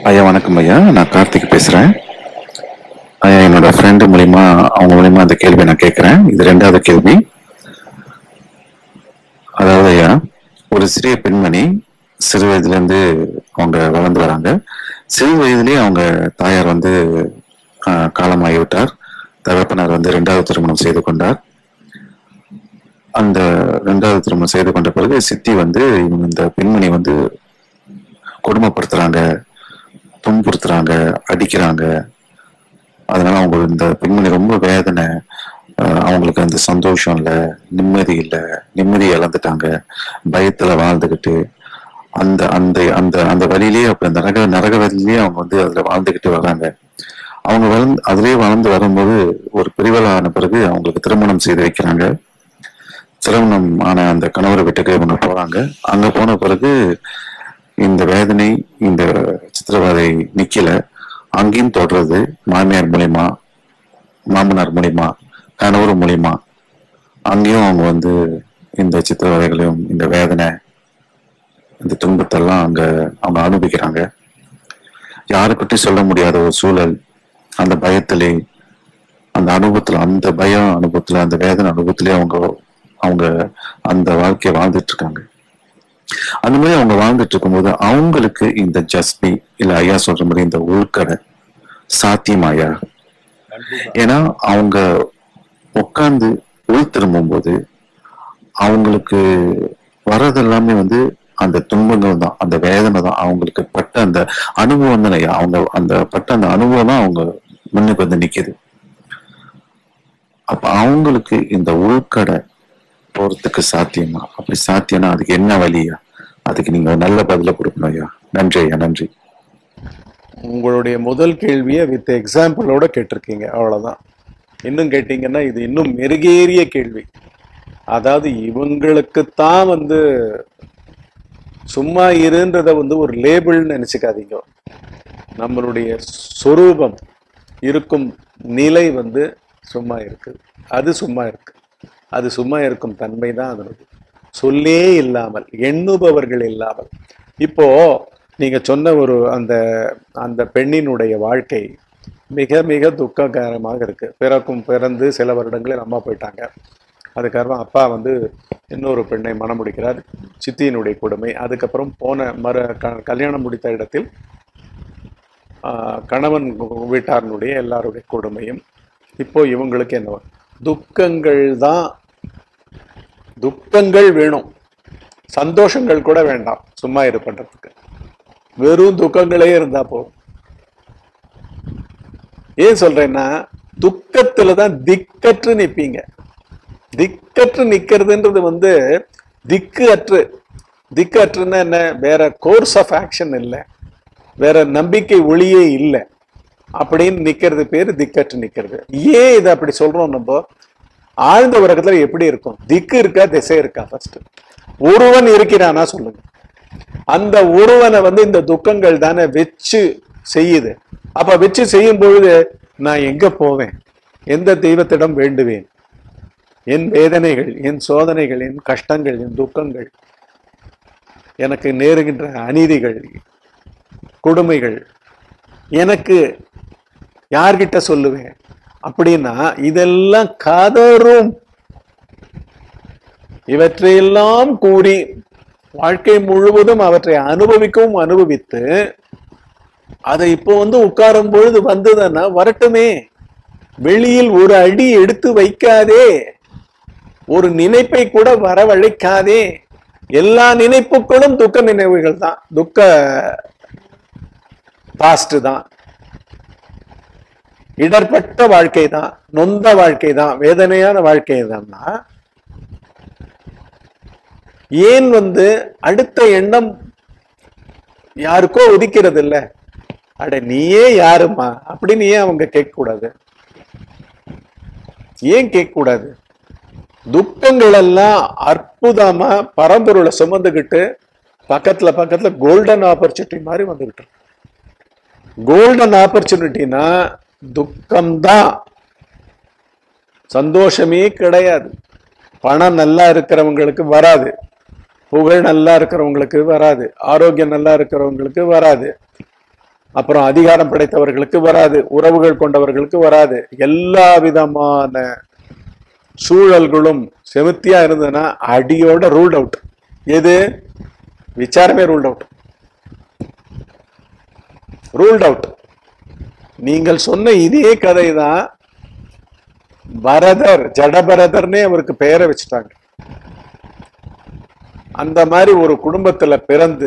ஐயா வணக்கம் ஐயா நான் கார்த்திக் பேசுறேன் ஐயா என்னோட ஃப்ரெண்டு மூலியமா அவங்க மூலியமா அந்த கேள்வி நான் கேட்கிறேன் இது ரெண்டாவது கேள்வி அதாவது ஐயா ஒரு சிறிய பெண்மணி சிறு வயதுல இருந்து அவங்க வளர்ந்து வராங்க சிறு வயதிலேயே அவங்க தாயார் வந்து ஆஹ், காலமாகி விட்டார் தகப்பனார் வந்து ரெண்டாவது திருமணம் செய்து கொண்டார் அந்த ரெண்டாவது திருமணம் செய்து கொண்ட பிறகு சித்தி வந்து இவங்க இந்த பெண்மணி வந்து கொடுமைப்படுத்துறாங்க துன்புறுத்துறாங்க அடிக்கிறாங்க அதனால அவங்க இந்த பெண்மணி ரொம்ப வேதனை அஹ் அவங்களுக்கு அந்த சந்தோஷம் இல்லை நிம்மதி இல்லை நிம்மதி இழந்துட்டாங்க பயத்துல வாழ்ந்துகிட்டு அந்த அந்த அந்த அந்த வழியிலேயே அப்ப அந்த நரக நரக வழியிலேயே அவங்க வந்து அதுல வாழ்ந்துகிட்டு வர்றாங்க அவங்க வளர்ந்து அதுலயே வளர்ந்து வரும்போது ஒரு பிரிவலான பிறகு அவங்களுக்கு திருமணம் செய்து வைக்கிறாங்க திருமணம் ஆன அந்த கணவரை வீட்டுக்கு இவங்க போறாங்க அங்க போன பிறகு இந்த வேதனை இந்த சித்திரவதை நிக்கல அங்கேயும் தொடருது மாமியார் மூலியமா மாமனார் மூலியமா கணவர் மூலியமா அங்கேயும் அவங்க வந்து இந்த சித்திரவதைகளையும் இந்த வேதனை இந்த துன்பத்தெல்லாம் அங்க அவங்க அனுபவிக்கிறாங்க யாருக்கிட்டையும் சொல்ல முடியாத ஒரு சூழல் அந்த பயத்திலே அந்த அனுபவத்துல அந்த பயம் அனுபவத்துல அந்த வேதனை அனுபவத்திலே அவங்க அவங்க அந்த வாழ்க்கையை வாழ்ந்துட்டு இருக்காங்க அந்த மாதிரி அவங்க வாழ்ந்துட்டு இருக்கும்போது அவங்களுக்கு இந்த ஜஸ்பி இல்ல ஐயா சொல்ற மாதிரி இந்த உள்கடை சாத்தியமாயா ஏன்னா அவங்க உட்கார்ந்து உள் திரும்பும்போது அவங்களுக்கு வர்றது எல்லாமே வந்து அந்த துன்பங்கள் தான் அந்த வேதனை தான் அவங்களுக்கு பட்ட அந்த அனுபவம் தானே அவங்க அந்த பட்ட அந்த அனுபவம் தான் அவங்க முன்னுக்கு வந்து நிக்குது அப்ப அவங்களுக்கு இந்த உள்கடை போறதுக்கு சாத்தியமா அப்படி சாத்தியம்னா அதுக்கு என்ன வழியா அதுக்கு நீங்க ஒரு நல்ல பதில கொடுக்கணும் ஐயா நன்றி ஐயா நன்றி உங்களுடைய முதல் கேள்வியை வித் எக்ஸாம்பிளோட கேட்டிருக்கீங்க அவ்வளவுதான் இன்னும் கேட்டீங்கன்னா இது இன்னும் மெருகேறிய கேள்வி அதாவது இவங்களுக்குத்தான் வந்து சும்மா இருன்றத வந்து ஒரு லேபிள்னு நினைச்சுக்காதீங்க நம்மளுடைய சொரூபம் இருக்கும் நிலை வந்து சும்மா இருக்கு அது சும்மா இருக்கு அது சும்மா இருக்கும் தன்மை தான் அதனுடைய சொல்லே இல்லாமல் எண்ணுபவர்கள் இல்லாமல் இப்போ நீங்க சொன்ன ஒரு அந்த அந்த பெண்ணினுடைய வாழ்க்கை மிக மிக துக்ககரமாக இருக்கு பிறக்கும் பிறந்து சில வருடங்களில் அம்மா போயிட்டாங்க அதுக்கப்புறம் அப்பா வந்து இன்னொரு பெண்ணை மணம் முடிக்கிறார் சித்தியினுடைய கொடுமை அதுக்கப்புறம் போன மறு க- கல்யாணம் முடித்த இடத்தில் ஆஹ், கணவன் வீட்டாரினுடைய எல்லாருடைய கொடுமையும் இப்போ இவங்களுக்கு என்ன துக்கங்கள் தான் துக்கங்கள் வேணும் சந்தோஷங்கள் கூட வேண்டாம் சும்மா இது பண்றதுக்கு வெறும் துக்கங்களே இருந்தா போதும் ஏன் சொல்றேன்னா துக்கத்துல தான் திக்கற்று நிப்பீங்க திக்கற்று நிக்கிறதுன்றது வந்து திக்கு அற்று திக்கு அற்றுன்னா என்ன வேற கோர்ஸ் ஆஃப் ஆக்ஷன் இல்லை வேற நம்பிக்கை ஒளியே இல்லை அப்படின்னு நிக்கிறது பேரு திக்கற்று நிக்கிறது ஏன் இதை அப்படி சொல்றோம் நம்ம ஆழ்ந்த உறக்கத்துல எப்படி இருக்கும் திக்கு இருக்கா திசை இருக்கா ஃபர்ஸ்ட் ஒருவன் இருக்கிறானா சொல்லுங்க அந்த ஒருவனை வந்து இந்த துக்கங்கள் தானே வச்சு செய்யுது அப்ப வச்சு செய்யும் பொழுது நான் எங்க போவேன் எந்த தெய்வத்திடம் வேண்டுவேன் என் வேதனைகள் என் சோதனைகள் என் கஷ்டங்கள் என் துக்கங்கள் எனக்கு நேருகின்ற அநீதிகள் கொடுமைகள் எனக்கு யார்கிட்ட சொல்லுவேன் அப்படின்னா இதெல்லாம் கதரும் இவற்றையெல்லாம் கூறி வாழ்க்கை முழுவதும் அவற்றை அனுபவிக்கவும் அனுபவித்து அதை இப்போ வந்து உட்காரும் பொழுது வந்ததுன்னா வரட்டுமே வெளியில் ஒரு அடி எடுத்து வைக்காதே ஒரு நினைப்பை கூட வரவழைக்காதே எல்லா நினைப்புகளும் துக்க நினைவுகள் தான் துக்க பாஸ்ட் தான் இடர்பட்ட வாழ்க்கை தான் நொந்த வாழ்க்கை தான் வேதனையான வாழ்க்கை தான்னா ஏன் வந்து அடுத்த எண்ணம் யாருக்கோ ஒதுக்கிறது இல்ல அட நீயே யாருமா அப்படின்னு ஏன் அவங்க கேட்க கூடாது ஏன் கேட்க கூடாது துக்கங்கள் எல்லாம் அற்புதமா பரம்பொருளை சுமந்துக்கிட்டு பக்கத்துல பக்கத்துல கோல்டன் ஆப்பர்ச்சுனிட்டி மாதிரி வந்துகிட்டு இருக்கு கோல்டன் ஆப்பர்ச்சுனிட்டினா துக்கம்தான் சந்தோஷமே கிடையாது பணம் நல்லா இருக்கிறவங்களுக்கு வராது புகழ் நல்லா இருக்கிறவங்களுக்கு வராது ஆரோக்கியம் நல்லா இருக்கிறவங்களுக்கு வராது அப்புறம் அதிகாரம் படைத்தவர்களுக்கு வராது உறவுகள் கொண்டவர்களுக்கு வராது எல்லா விதமான சூழல்களும் செமித்தியா இருந்ததுன்னா அடியோட ரூல்ட் அவுட் எது விசாரமே ரூல்ட் அவுட் ரூல்ட் அவுட் நீங்கள் சொன்ன இதே கதை தான் பரதர் ஜடபரதர்னே அவருக்கு பெயரை வச்சுட்டாங்க அந்த மாதிரி ஒரு குடும்பத்துல பிறந்து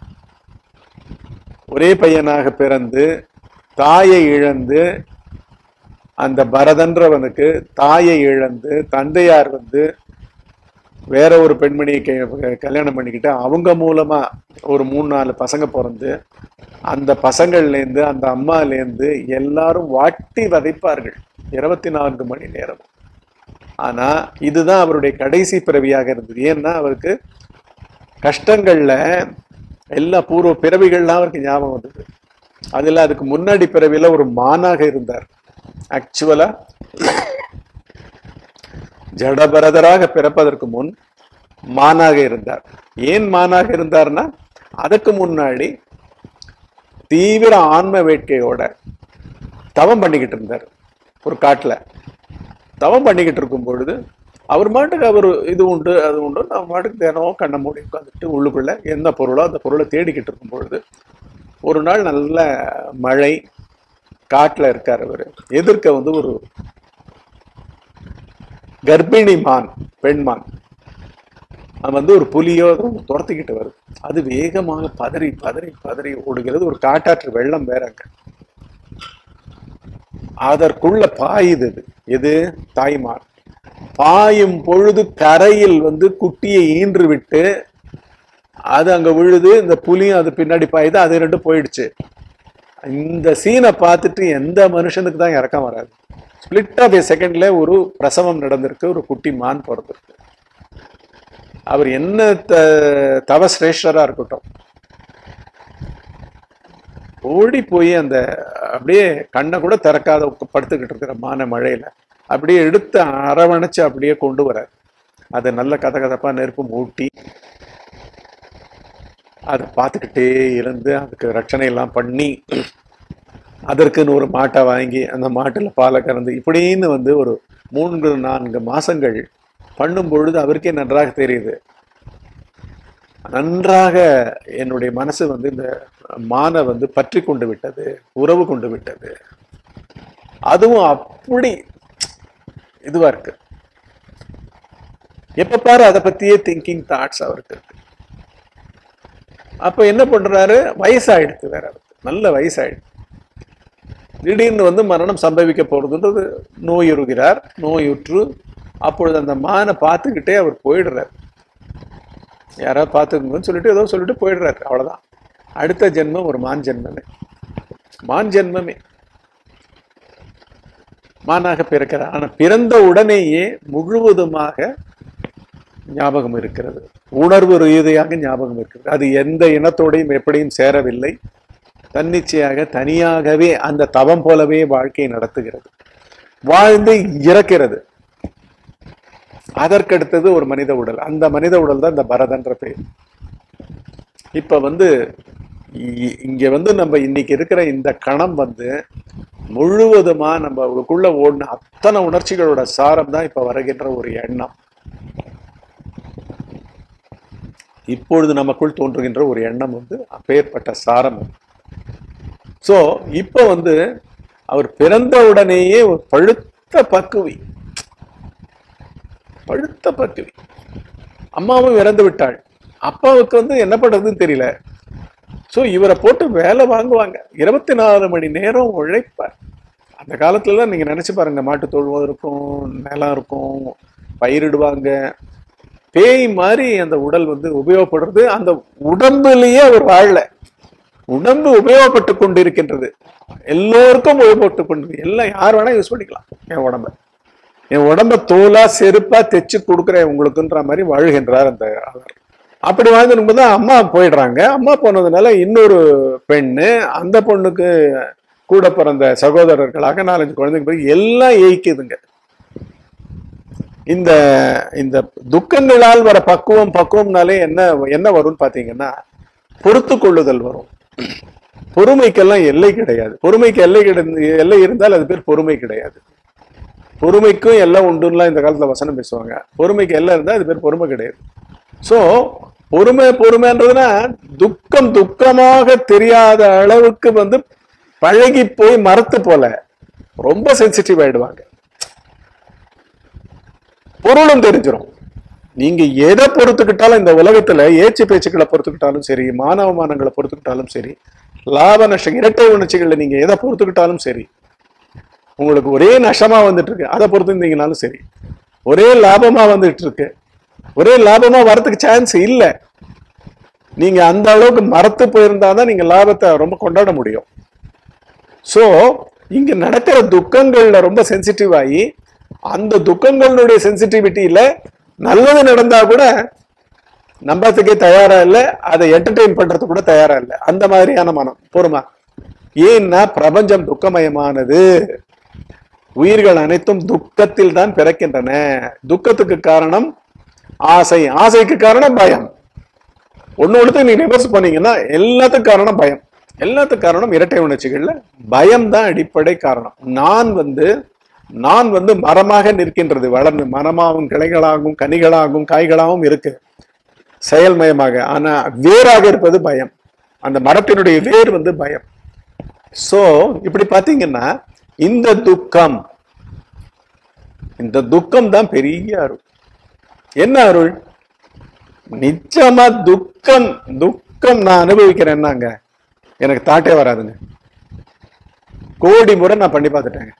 ஒரே பையனாக பிறந்து தாயை இழந்து அந்த பரதன்றவனுக்கு தாயை இழந்து தந்தையார் வந்து வேற ஒரு பெண்மணியை கே- கல்யாணம் பண்ணிக்கிட்டு அவங்க மூலமா ஒரு மூணு நாலு பசங்க பிறந்து அந்த பசங்கள்லேருந்து அந்த அம்மாலேருந்து எல்லாரும் வாட்டி வதைப்பார்கள் இருபத்தி நான்கு மணி நேரம் ஆனா இதுதான் அவருடைய கடைசி பிறவியாக இருந்தது ஏன்னா அவருக்கு கஷ்டங்கள்ல எல்லா பூர்வ பிறவிகள்லாம் அவருக்கு ஞாபகம் வந்தது அதுல அதுக்கு முன்னாடி பிறவியில ஒரு மானாக இருந்தார் ஆக்சுவலா ஜடபரதராக பிறப்பதற்கு முன் மானாக இருந்தார் ஏன் மானாக இருந்தார்னா அதுக்கு முன்னாடி தீவிர ஆன்ம வேட்கையோட தவம் பண்ணிக்கிட்டு இருந்தார் ஒரு காட்டுல தவம் பண்ணிக்கிட்டு இருக்கும் பொழுது அவர் மாட்டுக்கு அவர் இது உண்டு அது உண்டு நம்ம மாட்டுக்கு தினம் கண்ணை மூடி உட்காந்துட்டு உள்ளுக்குள்ள என்ன பொருளோ அந்த பொருளை தேடிக்கிட்டு இருக்கும் பொழுது ஒரு நாள் நல்ல மழை காட்டுல இருக்கார் அவர் எதிர்க்க வந்து ஒரு கர்ப்பிணி மான் பெண்மான் அது வந்து ஒரு புலியோ ஏதோ ஒண்ணு துரத்திக்கிட்டு வருது அது வேகமாக பதறி பதறி பதறி ஓடுகிறது ஒரு காட்டாற்று வெள்ளம் வேற அங்க அதற்குள்ள பாயுது இது எது தாய்மான் பாயும் பொழுது கரையில் வந்து குட்டியை ஈன்று விட்டு அது அங்க விழுது இந்த புலியும் அது பின்னாடி பாயுது அது ரெண்டு போயிடுச்சு இந்த சீனை பார்த்துட்டு எந்த மனுஷனுக்கு தான் இறக்கம் வராது ஸ்பிளிட் ஆஃப் ஏ செகண்ட்ல ஒரு பிரசவம் நடந்திருக்கு ஒரு குட்டி மான் பிறந்திருக்கு அவர் என்ன த தவ சிரேஷ்டரா இருக்கட்டும் ஓடி போய் அந்த அப்படியே கண்ணை கூட திறக்காத உக்க- படுத்துக்கிட்டு இருக்கிற மான மழையில அப்படியே எடுத்து அரவணைச்சு அப்படியே கொண்டு வரார் அதை நல்ல கதகதப்பா நெருப்பு மூட்டி அதை பார்த்துக்கிட்டே இருந்து அதுக்கு ரட்சணை எல்லாம் பண்ணி அதற்குன்னு ஒரு மாட்டை வாங்கி அந்த மாட்டுல பாலை கறந்து இப்படின்னு வந்து ஒரு மூன்று நான்கு மாசங்கள் பண்ணும் பொழுது அவருக்கே நன்றாக தெரியுது நன்றாக என்னுடைய மனசு வந்து இந்த மானை வந்து பற்றி கொண்டு விட்டது உறவு கொண்டு விட்டது அதுவும் அப்படி இதுவா இருக்கு எப்ப பாரு அதை பத்தியே திங்கிங் தாட்ஸ் அவருக்கு இருக்கு அப்ப என்ன பண்றாரு வயசாயிடுது வேற அவருக்கு நல்ல வயசாயிடுது திடீர்னு வந்து மரணம் சம்பவிக்க போறதுன்றது நோயுறுகிறார் நோயுற்று அப்பொழுது அந்த மானை பார்த்துக்கிட்டே அவர் போயிடுறார் யாராவது பார்த்துக்கோங்கன்னு சொல்லிட்டு ஏதோ சொல்லிட்டு போயிடுறாரு அவ்வளவுதான் அடுத்த ஜென்மம் ஒரு மான் ஜென்மமே மான் ஜென்மமே மானாக பிறக்கிறார் ஆனா பிறந்த உடனேயே முழுவதுமாக ஞாபகம் இருக்கிறது உணர்வு ரீதியாக ஞாபகம் இருக்கிறது அது எந்த இனத்தோடையும் எப்படியும் சேரவில்லை தன்னிச்சையாக தனியாகவே அந்த தவம் போலவே வாழ்க்கையை நடத்துகிறது வாழ்ந்து இறக்கிறது அதற்கடுத்தது ஒரு மனித உடல் அந்த மனித உடல் தான் இந்த பரதன்ற பெயர் இப்ப வந்து இ- இங்க வந்து நம்ம இன்னைக்கு இருக்கிற இந்த கணம் வந்து முழுவதுமா நம்ம அவங்களுக்குள்ள ஓடின அத்தனை உணர்ச்சிகளோட சாரம் தான் இப்ப வருகின்ற ஒரு எண்ணம் இப்பொழுது நமக்குள் தோன்றுகின்ற ஒரு எண்ணம் வந்து அப்பேற்பட்ட சாரம் சோ இப்போ வந்து அவர் பிறந்த உடனேயே ஒரு பழுத்த பக்குவி பழுத்த பக்குவி அம்மாவும் இறந்து விட்டாள் அப்பாவுக்கு வந்து என்ன பண்றதுன்னு தெரியல சோ இவரை போட்டு வேலை வாங்குவாங்க இருபத்தி நாலு மணி நேரம் உழைப்பார் அந்த காலத்துல நீங்க நினைச்சு பாருங்க மாட்டு தொழுவம் இருக்கும் நிலம் இருக்கும் பயிரிடுவாங்க பேய் மாதிரி அந்த உடல் வந்து உபயோகப்படுறது அந்த உடம்புலயே அவர் வாழல உடம்பு உபயோகப்பட்டு கொண்டிருக்கின்றது எல்லோருக்கும் உபயோகப்பட்டு கொண்டு எல்லாம் யார் வேணா யூஸ் பண்ணிக்கலாம் என் உடம்ப என் உடம்ப தோலா செருப்பா தைச்சு கொடுக்குறேன் உங்களுக்குன்ற மாதிரி வாழ்கின்றார் அந்த அவர் அப்படி வாழ்ந்துருக்கும் போது அம்மா போயிடுறாங்க அம்மா போனதுனால இன்னொரு பெண்ணு அந்த பொண்ணுக்கு கூட பிறந்த சகோதரர்களாக நாலஞ்சு குழந்தைங்க பிறகு எல்லாம் ஏய்க்குதுங்க இந்த இந்த துக்கங்களால் வர பக்குவம் பக்குவம்னாலே என்ன என்ன வரும்னு பாத்தீங்கன்னா பொறுத்து கொள்ளுதல் வரும் பொறுமைக்கெல்லாம் எல்லை கிடையாது பொறுமைக்கு எல்லை கிடையாது எல்லை இருந்தால் அது பேர் பொறுமை கிடையாது பொறுமைக்கும் எல்லாம் உண்டுலாம் இந்த காலத்துல வசனம் பேசுவாங்க பொறுமைக்கு எல்லாம் இருந்தா அது பேர் பொறுமை கிடையாது சோ பொறுமை பொறுமைன்றதுன்னா துக்கம் துக்கமாக தெரியாத அளவுக்கு வந்து பழகி போய் மரத்து போல ரொம்ப சென்சிட்டிவ் ஆயிடுவாங்க பொருளும் தெரிஞ்சிடும் நீங்க எதை பொறுத்துக்கிட்டாலும் இந்த உலகத்துல ஏச்சு பேச்சுக்களை பொறுத்துக்கிட்டாலும் சரி மானவமானங்களை பொறுத்துக்கிட்டாலும் சரி லாப நஷ்டம் இரட்டை உணர்ச்சிகளை நீங்க எதை பொறுத்துக்கிட்டாலும் சரி உங்களுக்கு ஒரே நஷ்டமா வந்துட்டு இருக்கு அதை பொறுத்திருந்தீங்கனாலும் சரி ஒரே லாபமா வந்துட்டு இருக்கு ஒரே லாபமா வரதுக்கு சான்ஸ் இல்லை நீங்க அந்த அளவுக்கு மறத்து போயிருந்தாதான் நீங்க லாபத்தை ரொம்ப கொண்டாட முடியும் சோ இங்க நடக்கிற துக்கங்கள்ல ரொம்ப சென்சிட்டிவ் ஆகி அந்த துக்கங்களுடைய சென்சிட்டிவிட்டியில நல்லது நடந்தா கூட நம்பறதுக்கே தயாரா இல்ல அதை என்டர்டெயின் பண்றதுக்கு கூட தயாரா இல்ல அந்த மாதிரியான மனம் பொறுமா ஏன்னா பிரபஞ்சம் துக்கமயமானது உயிர்கள் அனைத்தும் துக்கத்தில் தான் பிறக்கின்றன துக்கத்துக்கு காரணம் ஆசை ஆசைக்கு காரணம் பயம் ஒண்ணு ஒண்ணுத்துக்கு நீங்க ரிவர்ஸ் பண்ணீங்கன்னா எல்லாத்துக்கும் காரணம் பயம் எல்லாத்துக்கும் காரணம் இரட்டை உணர்ச்சிகள்ல பயம் தான் அடிப்படை காரணம் நான் வந்து நான் வந்து மரமாக நிற்கின்றது வளர்ந்து மரமாகவும் கிளைகளாகவும் கனிகளாகவும் காய்களாகவும் இருக்கு செயல்மயமாக ஆனா வேராக இருப்பது பயம் அந்த மரத்தினுடைய வேர் வந்து பயம் சோ இப்படி பாத்தீங்கன்னா இந்த துக்கம் இந்த துக்கம் தான் பெரிய அருள் என்ன அருள் நிச்சயமா துக்கம் துக்கம் நான் அனுபவிக்கிறேன்னாங்க எனக்கு தாட்டே வராதுங்க கோடி முறை நான் பண்ணி பார்த்துட்டேங்க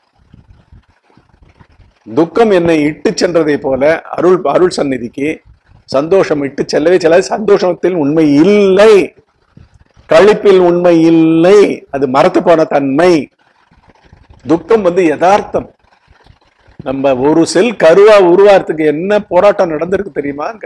துக்கம் என்னை இட்டு சென்றதை போல அருள் அருள் சந்நிதிக்கு சந்தோஷம் இட்டு செல்லவே செல்லாது சந்தோஷத்தில் உண்மை இல்லை கழிப்பில் உண்மை இல்லை அது மறத்து போன தன்மை துக்கம் வந்து யதார்த்தம் நம்ம ஒரு செல் கருவா உருவாறதுக்கு என்ன போராட்டம் நடந்திருக்கு தெரியுமா அங்க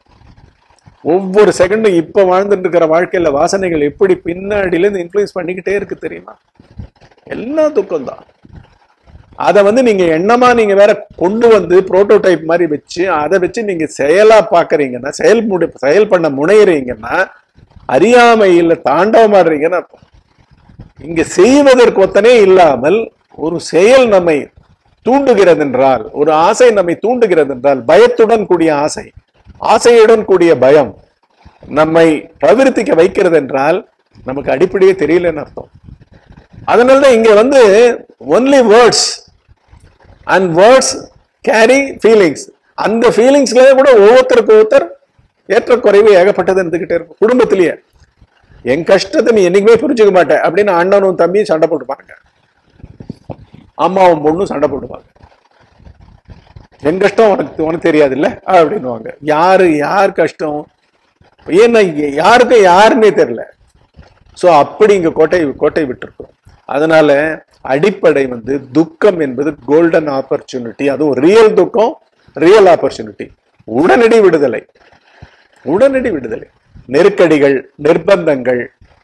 ஒவ்வொரு செகண்டும் இப்ப வாழ்ந்துட்டு இருக்கிற வாழ்க்கையில வாசனைகள் எப்படி பின்னாடில இருந்து இன்ஃபுளுஸ் பண்ணிக்கிட்டே இருக்கு தெரியுமா எல்லாம் துக்கம் தான் அதை வந்து நீங்க எண்ணமா நீங்க வேற கொண்டு வந்து புரோட்டோடைப் மாதிரி வச்சு அதை வச்சு நீங்க செயலா பாக்குறீங்கன்னா செயல் முடி செயல் பண்ண முனையிறீங்கன்னா அறியாமையில தாண்டவமாடுறீங்கன்னு அர்த்தம் இங்க செய்வதற்கு ஒத்தனே இல்லாமல் ஒரு செயல் நம்மை தூண்டுகிறது என்றால் ஒரு ஆசை நம்மை தூண்டுகிறது என்றால் பயத்துடன் கூடிய ஆசை ஆசையுடன் கூடிய பயம் நம்மை பிரவிற்த்திக்க வைக்கிறது என்றால் நமக்கு அடிப்படையே தெரியலன்னு அர்த்தம் அதனாலதான் இங்க வந்து only words and words carry feelings அந்த ஃபீலிங்ஸ்ல கூட ஒவ்வொருத்தருக்கு ஒருத்தர் ஏற்றக்குறைவு ஏகப்பட்டது இருந்துகிட்டே இருக்கும் குடும்பத்திலேயே என் கஷ்டத்தை நீ என்னைக்குமே புரிஞ்சுக்க மாட்டேன் அப்படின்னு அண்ணனும் தம்பியும் சண்டை போட்டுப்பாங்க அம்மாவும் பொண்ணும் சண்டை போட்டுப்பாங்க என் கஷ்டம் உனக்கு உனக்கு தெரியாது இல்ல அப்படின்னுவாங்க யாரு யார் கஷ்டம் ஏன்னா யாருக்கும் யாருன்னே தெரியல சோ அப்படி இங்க கோட்டை கோட்டை விட்டுருக்கோம் அதனால அடிப்படை வந்து துக்கம் என்பது கோல்டன் ஆப்பர்ச்சுனிட்டி அதுவும் ரியல் துக்கம் ரியல் ஆப்பர்ச்சுனிட்டி உடனடி விடுதலை உடனடி விடுதலை நெருக்கடிகள் நிர்பந்தங்கள்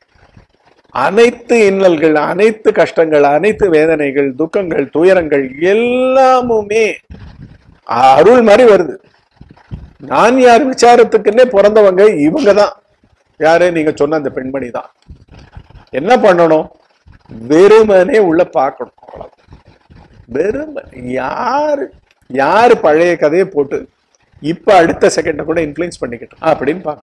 அனைத்து இன்னல்கள் அனைத்து கஷ்டங்கள் அனைத்து வேதனைகள் துக்கங்கள் துயரங்கள் எல்லாமுமே அருள் மாதிரி வருது நான் யார் விசாரத்துக்குன்னே பிறந்தவங்க இவங்க தான் யாரு நீங்க சொன்ன அந்த பெண்மணி தான் என்ன பண்ணணும் வெறுமனே உள்ள பார்க்கணும் அவ்வளவுதான். வெறுமனே யாரு யாரு பழைய கதையை போட்டு இப்ப அடுத்த செகண்ட கூட இன்ஃபுளுன்ஸ் பண்ணிக்கிட்டோம் அப்படின்னு பார்க்கணும்